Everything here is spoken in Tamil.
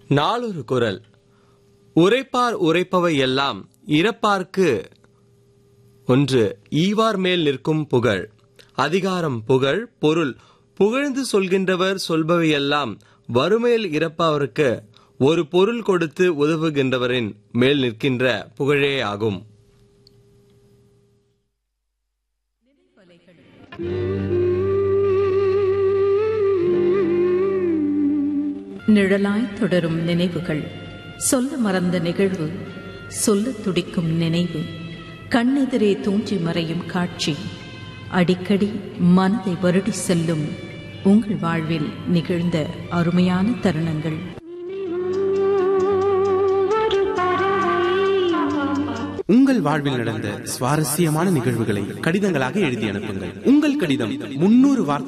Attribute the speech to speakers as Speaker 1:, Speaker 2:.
Speaker 1: நாளொரு குரல் உரைப்பார் உரைப்பவை எல்லாம் இறப்பார்க்கு ஒன்று ஈவார் மேல் நிற்கும் புகழ் அதிகாரம் புகழ் பொருள் புகழ்ந்து சொல்கின்றவர் சொல்பவையெல்லாம் வறுமையில் இறப்பவருக்கு ஒரு பொருள் கொடுத்து உதவுகின்றவரின் மேல் நிற்கின்ற புகழே ஆகும்
Speaker 2: நிழலாய் தொடரும் நினைவுகள் சொல்ல மறந்த நிகழ்வு சொல்லத் துடிக்கும் நினைவு கண்ணெதிரே தூஞ்சி மறையும் காட்சி அடிக்கடி மனதை வருடி செல்லும் உங்கள் வாழ்வில் நிகழ்ந்த அருமையான தருணங்கள்
Speaker 3: உங்கள் வாழ்வில் நடந்த சுவாரஸ்யமான நிகழ்வுகளை கடிதங்களாக எழுதி அனுப்புங்கள் உங்கள் கடிதம் முன்னூறு வார்த்தை